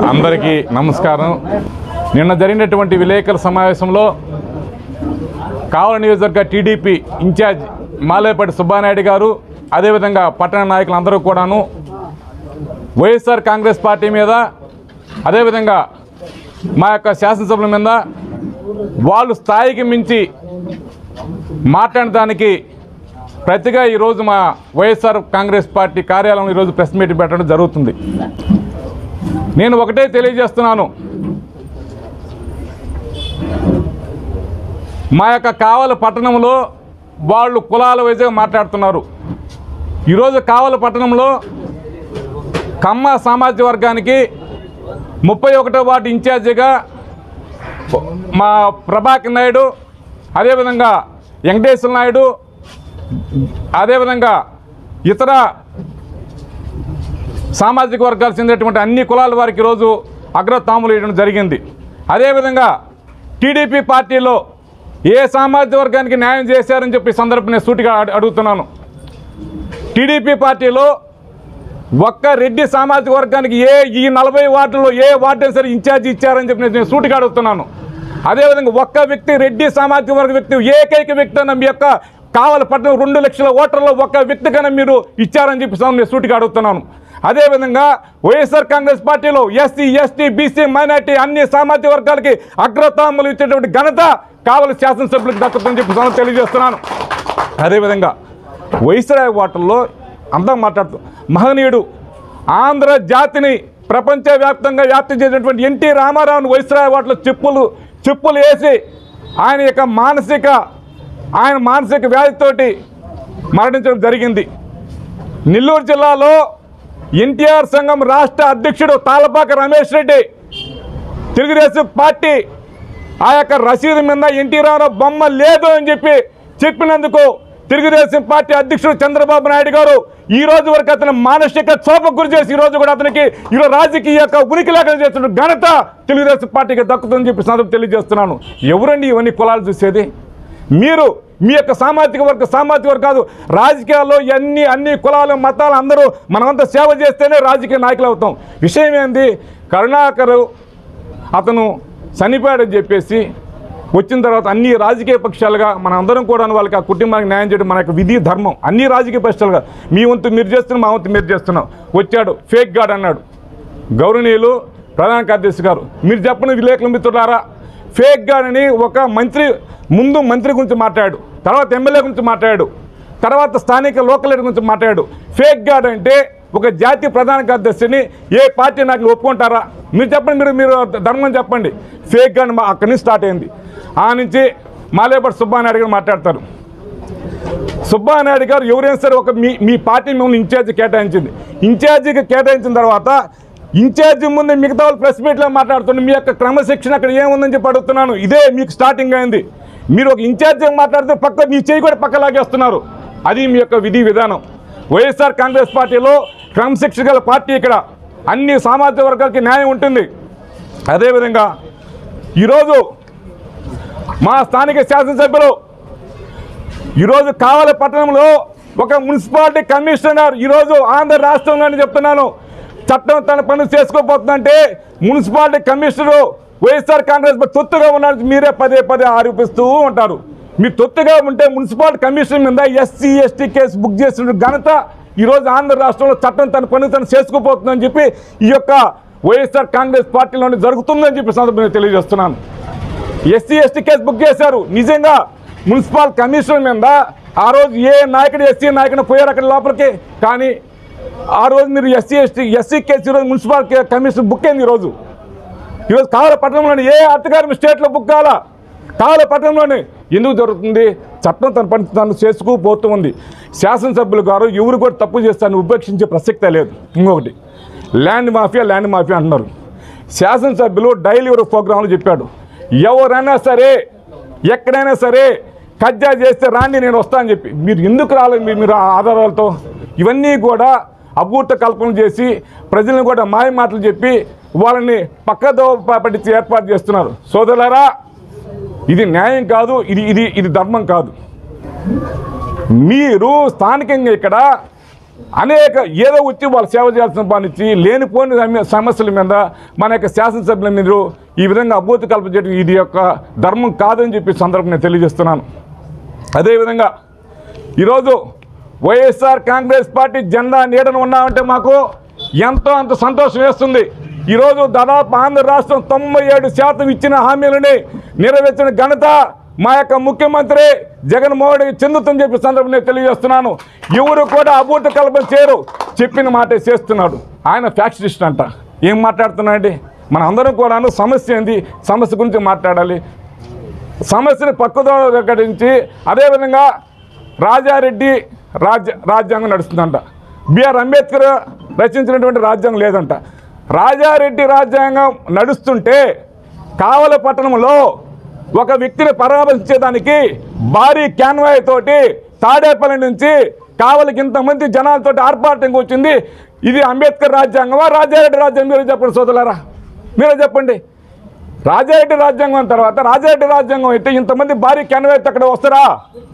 అందరికీ నమస్కారం నిన్న జరిగినటువంటి విలేకరుల సమావేశంలో కావల నియోజకవర్గ టీడీపీ ఇన్ఛార్జ్ మాలేపల్లి సుబ్బానాయుడు గారు అదేవిధంగా పట్టణ నాయకులందరూ కూడాను వైఎస్ఆర్ కాంగ్రెస్ పార్టీ మీద అదేవిధంగా మా యొక్క శాసనసభ్యుల మీద వాళ్ళు స్థాయికి మించి మాట్లాడడానికి ప్రతిగా ఈరోజు మా వైఎస్ఆర్ కాంగ్రెస్ పార్టీ కార్యాలయంలో ఈరోజు ప్రెస్ మీట్ పెట్టడం జరుగుతుంది నేను ఒకటే తెలియజేస్తున్నాను మా యొక్క కావల పట్టణంలో వాళ్ళు కులాల వైజ్గా మాట్లాడుతున్నారు ఈరోజు కావల పట్టణంలో కమ్మ సామాజిక వర్గానికి ముప్పై ఒకటో వార్డు ఇన్ఛార్జిగా మా ప్రభాకర్ నాయుడు అదేవిధంగా వెంకటేశ్వర నాయుడు అదేవిధంగా ఇతర సామాజిక వర్గాలు చెందినటువంటి అన్ని కులాల వారికి ఈరోజు అగ్రతాములు వేయడం జరిగింది అదేవిధంగా టీడీపీ పార్టీలో ఏ సామాజిక వర్గానికి న్యాయం చేశారని చెప్పి ఈ సందర్భం నేను సూటిగా అడు- అడుగుతున్నాను టీడీపీ పార్టీలో ఒక్క రెడ్డి సామాజిక వర్గానికి ఏ ఈ నలభై వార్డుల్లో ఏ వార్డు అయినా సరే ఇన్ఛార్జ్ ఇచ్చారని చెప్పి నేను సూటిగా అడుగుతున్నాను అదేవిధంగా ఒక్క వ్యక్తి రెడ్డి సామాజిక వర్గ వ్యక్తి ఏకైక వ్యక్తి అన్న మీ యొక్క కావాలి పట్టణం రెండు లక్షల ఓటర్లో ఒక్క వ్యక్తి కన్నా మీరు ఇచ్చారని చెప్పి నేను సూటిగా అడుగుతున్నాను అదేవిధంగా వైఎస్ఆర్ కాంగ్రెస్ పార్టీలో ఎస్సీ ఎస్టీ బీసీ మైనార్టీ అన్ని సామాజిక వర్గాలకి అగ్రతాములు ఇచ్చేటువంటి ఘనత కావలి శాసనసభ్యులకు దక్కుతుందని చెప్పి నేను తెలియజేస్తున్నాను అదేవిధంగా వైస్రాయ్ వాటర్లో అంతా మాట్లాడుతూ మహనీయుడు ఆంధ్ర జాతిని ప్రపంచవ్యాప్తంగా వ్యాప్తి చేసినటువంటి ఎన్టీ రామారావుని వైస్రాయ్ వాటర్లో చెప్పులు చెప్పులు వేసి ఆయన యొక్క మానసిక ఆయన మానసిక వ్యాధితోటి మరణించడం జరిగింది నెల్లూరు జిల్లాలో ఎన్టీఆర్ సంఘం రాష్ట్ర అధ్యక్షుడు తాళపాక రమేష్ రెడ్డి తెలుగుదేశం పార్టీ ఆ యొక్క రసీదు మీద ఎన్టీ రామారావు బొమ్మ లేదు అని చెప్పి చెప్పినందుకు తెలుగుదేశం పార్టీ అధ్యక్షుడు చంద్రబాబు నాయుడు గారు ఈ రోజు వరకు అతను మానసిక చోపకు గురి చేసి ఈ రోజు కూడా అతనికి ఈరోజు రాజకీయ యొక్క ఉనికి లేకుండా చేస్తున్న ఘనత తెలుగుదేశం పార్టీకి దక్కుతుందని చెప్పి సందర్భం తెలియజేస్తున్నాను ఎవరండి ఇవన్నీ కులాలు చూసేది మీరు మీ యొక్క సామాజిక వర్గ సామాజిక వర్గం కాదు రాజకీయాల్లో అన్ని అన్ని కులాలు మతాలు అందరూ మనమంతా సేవ చేస్తేనే రాజకీయ నాయకులు అవుతాం విషయం ఏంది కరుణాకరు అతను చనిపోయాడని చెప్పేసి వచ్చిన తర్వాత అన్ని రాజకీయ పక్షాలుగా మన అందరం కూడా వాళ్ళకి ఆ కుటుంబానికి న్యాయం చేయడం మన యొక్క విధి ధర్మం అన్ని రాజకీయ పక్షాలుగా మీ వంతు మీరు చేస్తున్నాం మా వంతు మీరు చేస్తున్నాం వచ్చాడు ఫేక్ గార్డ్ అన్నాడు గౌరవనీయులు ప్రధాన కార్యదర్శి గారు మీరు చెప్పిన విలేకరుల మిత్రులారా ఫేక్ గార్డ్ అని ఒక మంత్రి ముందు మంత్రి గురించి మాట్లాడు తర్వాత ఎమ్మెల్యే గురించి మాట్లాడు తర్వాత స్థానిక లోకల్ లీడర్ గురించి మాట్లాడు ఫేక్ గార్డ్ అంటే ఒక జాతీయ ప్రధాన కార్యదర్శిని ఏ పార్టీ నాకు ఒప్పుకుంటారా మీరు చెప్పండి మీరు మీరు ధర్మం చెప్పండి ఫేక్ గార్డ్ మా అక్కడి నుంచి స్టార్ట్ అయింది ఆ నుంచి మాలేపటి సుబ్బానాయుడు గారు మాట్లాడతారు సుబ్బానాయుడు గారు ఎవరైనా సరే ఒక మీ మీ పార్టీ మిమ్మల్ని ఇన్ఛార్జి కేటాయించింది ఇన్ఛార్జికి కేటాయించిన తర్వాత ఇన్ఛార్జి ముందు మిగతా వాళ్ళు ప్రెస్ మీట్లో మాట్లాడుతున్నారు మీ యొక్క క్రమశిక్షణ అక్కడ ఏముందని చెప్పి అడుగుతున్నాను ఇదే మీకు స్టార్టింగ్ అయింది మీరు ఒక ఇన్ఛార్జి మాట్లాడితే పక్క మీ చేయి కూడా పక్క లాగేస్తున్నారు అది మీ యొక్క విధి విధానం వైఎస్ఆర్ కాంగ్రెస్ పార్టీలో క్రమశిక్షణ గల పార్టీ ఇక్కడ అన్ని సామాజిక వర్గాలకి న్యాయం ఉంటుంది అదేవిధంగా ఈరోజు మా స్థానిక శాసనసభ్యులు ఈరోజు కావలి పట్టణంలో ఒక మున్సిపాలిటీ కమిషనర్ ఈరోజు ఆంధ్ర రాష్ట్రంలోని చెప్తున్నాను చట్టం తన పనులు చేసుకోబోతుందంటే municipality commissioner YSR Congress party తొత్తుగా ఉన్నాడు మీరే పదే పదే ఆరోపిస్తూ ఉంటారు మీరు తొత్తుగా ఉంటే మున్సిపాలిటీ కమిషన్ మీద ఎస్సీ ఎస్టీ కేసు బుక్ చేసిన ఘనత ఈరోజు ఆంధ్ర రాష్ట్రంలో చట్టం తన పనులు తను చేసుకోబోతుందని చెప్పి ఈ యొక్క వైఎస్ఆర్ కాంగ్రెస్ పార్టీలోని జరుగుతుందని చెప్పి సందర్భంగా తెలియజేస్తున్నాను ఎస్సీ ఎస్టీ కేసు బుక్ చేశారు నిజంగా మున్సిపల్ కమిషనర్ మీద ఆ రోజు ఏ నాయకుడు ఎస్సీ నాయకుడు పోయారు అక్కడ లోపలికి కానీ ఆ రోజు మీరు ఎస్సీ ఎస్టీ ఎస్సీ కేసు ఈరోజు మున్సిపల్ కే- కమిషనర్ బుక్ అయింది ఈరోజు ఈరోజు కావల పట్టణంలోని ఏ అధికారం స్టేట్లో బుక్ కావాలా కావల పట్టణంలోని ఎందుకు జరుగుతుంది చట్టం తన పని తను చేసుకుపోతూ ఉంది శాసనసభ్యులు గారు ఎవరు కూడా తప్పు చేస్తారని ఉపేక్షించే ప్రసక్తే లేదు ఇంకొకటి ల్యాండ్ మాఫియా ల్యాండ్ మాఫియా అంటున్నారు శాసనసభ్యులు డైలీ ఎవరు ప్రోగ్రాంలో చెప్పాడు ఎవరైనా సరే ఎక్కడైనా సరే కబ్జా చేస్తే రాండి నేను వస్తానని చెప్పి మీరు ఎందుకు రాలేదు మీ- మీరు ఆ ఆధారాలతో ఇవన్నీ కూడా అభూత కల్పన చేసి ప్రజలను కూడా మాయ మాటలు చెప్పి వాళ్ళని పక్కదో పట్టించి ఏర్పాటు చేస్తున్నారు సోదరులారా ఇది న్యాయం కాదు ఇది ఇది ఇది ధర్మం కాదు మీరు స్థానికంగా ఇక్కడ అనేక ఏదో వచ్చి వాళ్ళు సేవ చేయాల్సిన పనిచ్చి లేనిపోని సమ- సమస్యల మీద మన యొక్క శాసనసభ్యుల మీద ఈ విధంగా అభూతి కల్పించడం ఇది యొక్క ధర్మం కాదని చెప్పి సందర్భం నేను తెలియజేస్తున్నాను అదేవిధంగా ఈరోజు వైఎస్ఆర్ కాంగ్రెస్ పార్టీ జెండా నీడను ఉన్నామంటే మాకు ఎంతో అంత సంతోషం వేస్తుంది ఈరోజు దాదాపు ఆంధ్ర రాష్ట్రం తొంభై ఏడు శాతం ఇచ్చిన హామీలని నెరవేర్చిన ఘనత మా యొక్క ముఖ్యమంత్రి జగన్మోహన్ రెడ్డికి చెందుతుందని చెప్పి సందర్భం నేను తెలియజేస్తున్నాను ఎవరు కూడా అభూత కల్పన చేయరు చెప్పిన మాట చేస్తున్నాడు ఆయన ఫ్యాక్షనిస్ట్ అంట ఏం మాట్లాడుతున్నాడండి మన అందరం కూడాను సమస్య ఏంది సమస్య గురించి మాట్లాడాలి సమస్యని పక్కదో ప్రకటించి అదేవిధంగా రాజారెడ్డి రాజ్య రాజ్యాంగం నడుస్తుందంట బిఆర్ అంబేద్కర్ రచించినటువంటి రాజ్యాంగం లేదంట రాజారెడ్డి రాజ్యాంగం నడుస్తుంటే కావల పట్టణంలో ఒక వ్యక్తిని పరామర్శించేదానికి భారీ క్యాన్వాయ్ తోటి తాడేపల్లి నుంచి కావలికి ఇంతమంది జనాలతోటి ఆర్భాటంగా వచ్చింది ఇది అంబేద్కర్ రాజ్యాంగమా రాజారెడ్డి రాజ్యాంగం మీరే చెప్పండి సోదరులారా మీరే చెప్పండి రాజారెడ్డి రాజ్యాంగం తర్వాత రాజారెడ్డి రాజ్యాంగం అయితే ఇంతమంది భారీ క్యాన్వేట్ అక్కడ వస్తారా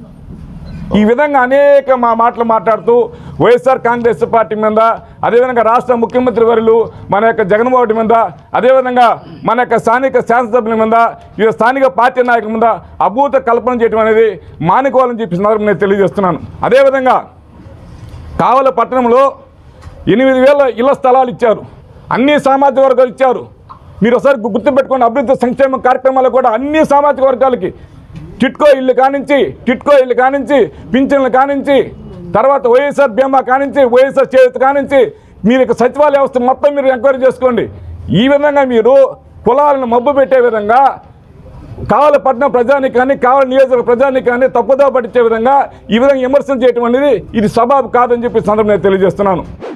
ఈ విధంగా అనేక మా మాటలు మాట్లాడుతూ వైఎస్ఆర్ కాంగ్రెస్ పార్టీ మీద అదేవిధంగా రాష్ట్ర ముఖ్యమంత్రి వర్యులు మన యొక్క జగన్మోహన్ రెడ్డి మీద అదేవిధంగా మన యొక్క స్థానిక శాసనసభ్యుల మీద ఈ స్థానిక పార్టీ నాయకుల మీద అభూత కల్పన చేయడం అనేది మానుకోవాలని చెప్పి సందర్భం నేను తెలియజేస్తున్నాను అదేవిధంగా కావల పట్టణంలో ఎనిమిది వేల ఇళ్ల స్థలాలు ఇచ్చారు అన్ని సామాజిక వర్గాలు ఇచ్చారు మీరు ఒకసారి గు- గుర్తుపెట్టుకోండి అభివృద్ధి సంక్షేమ కార్యక్రమాలు కూడా అన్ని సామాజిక వర్గాలకి టిట్కో ఇల్లు కానించి టిట్కో ఇల్లు కానించి పింఛన్లు కానించి తర్వాత వైఎస్ఆర్ బీమా కానించి వైఎస్ఆర్ చేతి కానించి మీరు ఇక సచివాలయ వ్యవస్థ మొత్తం మీరు ఎంక్వైరీ చేసుకోండి ఈ విధంగా మీరు కులాలను మబ్బు పెట్టే విధంగా కావాలి పట్టణం ప్రజానికి కానీ కావాలి నియోజకవర్గ ప్రజానికి కానీ తప్పుదో పట్టించే విధంగా ఈ విధంగా విమర్శలు చేయటం అనేది ఇది సబాబు కాదని చెప్పి సందర్భంగా తెలియజేస్తున్నాను